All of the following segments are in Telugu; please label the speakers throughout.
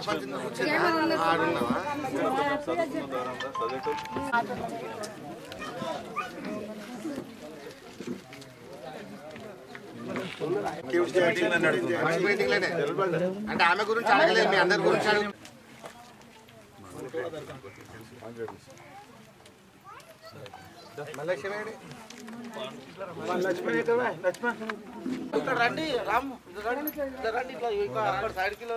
Speaker 1: మీటింగ్లోనే. అంటే ఆమె గురించి అడగలేదు మీ అందరి గురించి అడగ
Speaker 2: ఇక్కడ రండి రామ్ ఇక్కడ రండి ఇక్కడ రండి ఇట్లా ఇంకా అక్కడ సైడ్ కిలో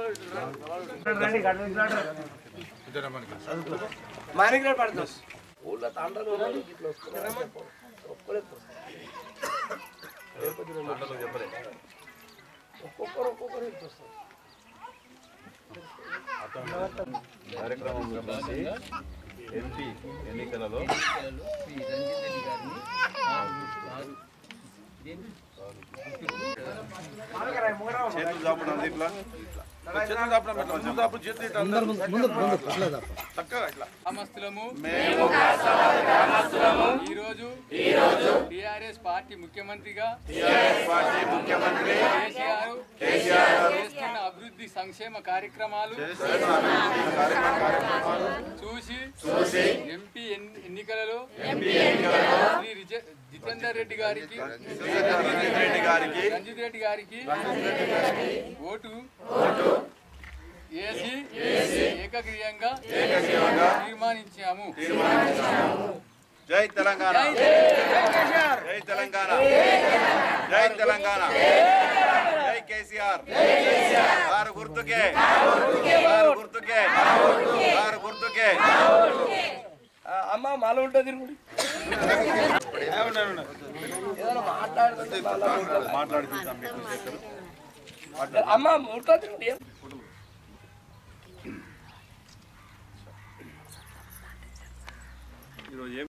Speaker 2: మానిగ్రేట్ పడతాం ఊళ్ళో తాండలు ఉన్నారు, ఇట్లా వస్తున్నారు. ఒక్కడే ఒక్కొక్కరు ఒక్కొక్కరు ఇట్లా వస్తారు
Speaker 3: కార్యక్రమం గురించి ఎంపీ ఎన్నికలలో చేతులు చాపడం ఇట్లా చేతులు చాపడం ఇట్లా ముందు చాపు చేతులు ఇట్లా చక్కగా ఇట్లా
Speaker 4: గ్రామస్తులము ఈరోజు టిఆర్ఎస్ పార్టీ ముఖ్యమంత్రిగా
Speaker 3: పార్టీ ముఖ్యమంత్రి
Speaker 4: కేసీఆర్ చేస్తున్న అభివృద్ధి సంక్షేమ కార్యక్రమాలు చూసి ఎంపీ ఎన్- ఎన్నికలలో శ్రీ రిజ- జితేందర్ రెడ్డి గారికి
Speaker 3: రెడ్డి గారికి
Speaker 4: రంజిత్ రెడ్డి గారికి ఓటు వేసి ఏకగ్రీయంగా తీర్మానించాము
Speaker 3: జై తెలంగాణ జై తెలంగాణ జై తెలంగాణ జై కేసీఆర్ వారు గుర్తుకే వారు గుర్తుకే వారు గుర్తుకే
Speaker 2: ఆ, అమ్మ మాల ఉంటుంది తిరుగుడు ఏదైనా మాట్లాడుతుంటే మాల ఉంటుంది.
Speaker 3: మాట్లాడి చూద్దాం మీకు చేతులు
Speaker 2: అమ్మ ఉంటుంది తిరుగుడు ఏం
Speaker 3: ఈరోజు ఏం